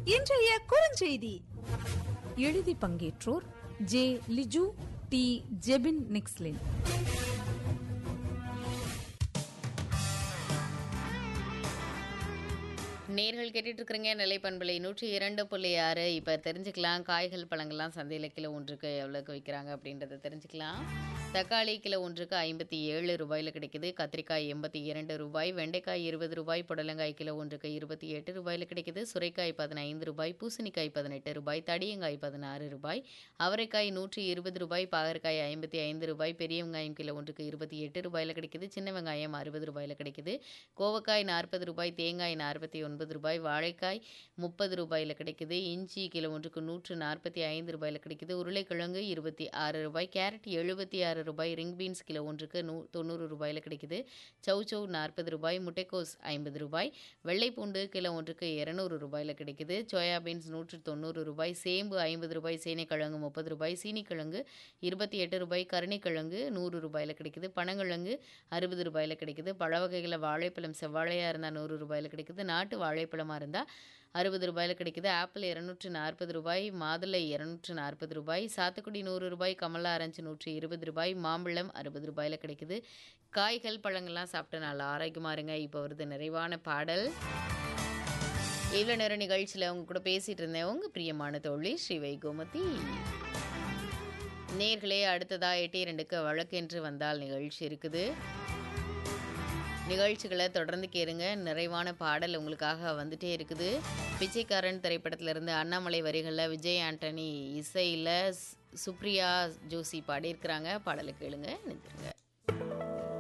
இன்றைய குறுஞ்செய்தி எழுதி பங்கேற்றோர் ஜே லிஜு டி ஜெபின் நிக்ஸ்லின் நேர்கள் கேட்டுட்டு இருக்கிறீங்க நிலை பண்பலை நூற்றி இரண்டு புள்ளி ஆறு இப்போ தெரிஞ்சுக்கலாம் காய்கள் பழங்கள்லாம் சந்தையில் கிலோ ஒன்றுக்கு எவ்வளோக்கு விற்கிறாங்க அப்படின்றத தெரிஞ்சுக்கலாம் தக்காளி கிலோ ஒன்றுக்கு ஐம்பத்தி ஏழு ரூபாயில் கிடைக்குது கத்திரிக்காய் எண்பத்தி இரண்டு ரூபாய் வெண்டைக்காய் இருபது ரூபாய் புடலங்காய் கிலோ ஒன்றுக்கு இருபத்தி எட்டு ரூபாயில் கிடைக்குது சுரைக்காய் பதினைந்து ரூபாய் பூசணிக்காய் பதினெட்டு ரூபாய் தடியங்காய் பதினாறு ரூபாய் அவரைக்காய் நூற்றி இருபது ரூபாய் பாகற்காய் ஐம்பத்தி ஐந்து ரூபாய் பெரிய வெங்காயம் கிலோ ஒன்றுக்கு இருபத்தி எட்டு ரூபாயில் கிடைக்குது சின்ன வெங்காயம் அறுபது ரூபாயில் கிடைக்குது கோவக்காய் நாற்பது ரூபாய் தேங்காய் நாற்பத்தி ஒன்பது ரூபாய் வாழைக்காய் முப்பது ரூபாயில் கிடைக்குது இஞ்சி கிலோ ஒன்றுக்கு நூற்று நாற்பத்தி ஐந்து ரூபாயில் கிடைக்குது உருளைக்கிழங்கு இருபத்தி ஆறு ரூபாய் கேரட் எழுபத்தி ஆறு ரூபாய் ரிங் பீன்ஸ் கிலோ ஒன்றுக்கு நூ தொண்ணூறு ரூபாயில் கிடைக்குது சௌச்சௌ நாற்பது ரூபாய் முட்டைக்கோஸ் ஐம்பது ரூபாய் வெள்ளைப்பூண்டு கிலோ ஒன்றுக்கு இரநூறு ரூபாயில் கிடைக்குது சோயா பீன்ஸ் நூற்று தொண்ணூறு ரூபாய் சேம்பு ஐம்பது ரூபாய் சேனைக்கிழங்கு முப்பது ரூபாய் சீனிக்கிழங்கு இருபத்தி எட்டு ரூபாய் கருணைக்கிழங்கு நூறு ரூபாயில் கிடைக்குது பனங்கிழங்கு அறுபது ரூபாயில் கிடைக்குது பழ வகைகளில் வாழைப்பழம் செவ்வாழையாக இருந்தால் நூறு ரூபாயில் கிடைக்குது நாட்டு வாழைப்பழமாக இருந்தால் அறுபது ரூபாயில் கிடைக்குது ஆப்பிள் இரநூற்று நாற்பது ரூபாய் மாதுளை இரநூற்று நாற்பது ரூபாய் சாத்துக்குடி நூறு ரூபாய் கமலா ஆரஞ்சு நூற்றி இருபது ரூபாய் மாம்பழம் அறுபது ரூபாயில் கிடைக்குது காய்கள் பழங்கள்லாம் சாப்பிட்டு நல்லா ஆரோக்கியமாக இருங்க இப்போ வருது நிறைவான பாடல் இவ்வளோ நேரம் நிகழ்ச்சியில் உங்க கூட பேசிகிட்டு இருந்தேன் உங்கள் பிரியமான தோழி ஸ்ரீவை கோமதி நேர்களே அடுத்ததா எட்டு இரண்டுக்கு வழக்கென்று வந்தால் நிகழ்ச்சி இருக்குது நிகழ்ச்சிகளை தொடர்ந்து கேளுங்க நிறைவான பாடல் உங்களுக்காக வந்துட்டே இருக்குது பிச்சைக்காரன் திரைப்படத்திலிருந்து அண்ணாமலை வரிகளில் விஜய் ஆண்டனி இசையில் சுப்ரியா ஜோசி பாடியிருக்கிறாங்க பாடலை கேளுங்க நினைத்துருங்க